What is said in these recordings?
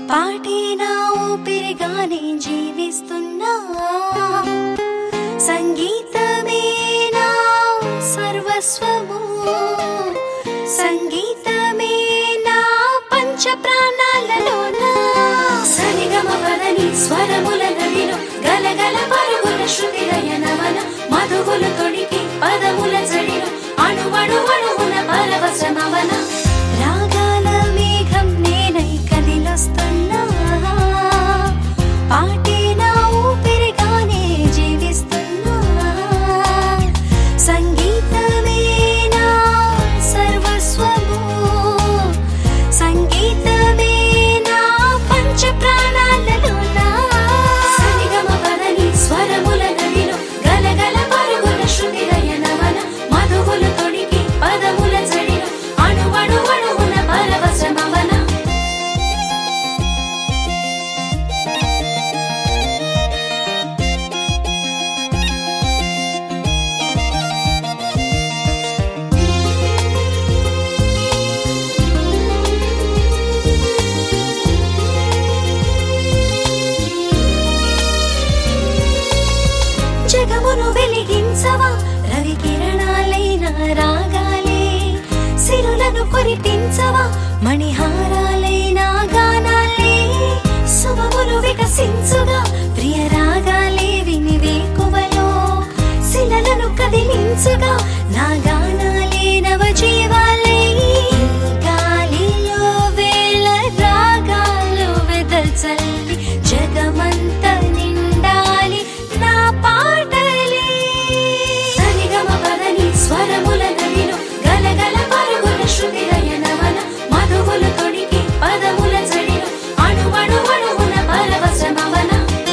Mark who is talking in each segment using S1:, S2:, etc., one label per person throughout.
S1: పాటే నా ఊపిరిగానే జీవిస్తున్నా సంగీతమే నా సర్వస్వము సంగీతమే నా పంచ ప్రాణాలలోన సరిగమ పదని స్వరముల నదిలో గలగల పరుగుల శృతి లయనవన మధువులు తొడికి పదముల జడిలో అణువణు అణువున పరవశమవన రాగాల మేఘం నేనై కదిలొస్తున్నా పాటే నా ఊపిరిగానే జీవిస్తున్నా సంగీతమే నా సర్వస్వము సంగీతమే నా పంచ ప్రాణాలలోన సరిగమ పదని స్వరముల నదిలో గలగల పరుగుల శృతి లయనవన మధువులు తొడికి పదముల జడిలో అణువణు అణువున పరవశమవన జగమును వెలిగించవా రవి కిరణాలైన రాగాలే సిరులను కురిపించవా మణిహారాలైన గానాలే శుభములు వికసించుగా ప్రియ రాగాలే విని వేకువలో శిలలను కదిలించుగా నా గానాలే నవ జీవాలే గాలిలో వేల రాగాలు వెదల్చల్లి జగమంత నిండాలి నా పాటలే సరిగమ పదని స్వరముల నదిలో గలగల పరుగుల శృతి లయనవన మధువులు తొడికి పదముల జడిలో అణువణు అణువున పరవశమవన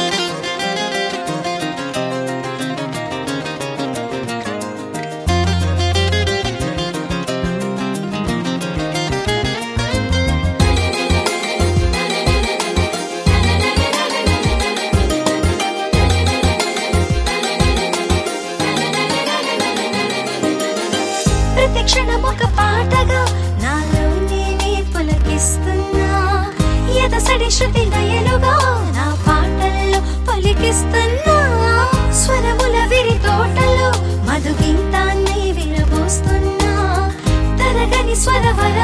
S1: ప్రతి క్షణం ఒక పాటగా నాలో నేనే పులకిస్తున్నా ఎదసడి శృతి లయలుగా నా పాటల్లో పలికిస్తున్నా స్వరముల విరి తోటలో మధు గీతాన్ని విరబోస్తున్నా తరగని స్వరవర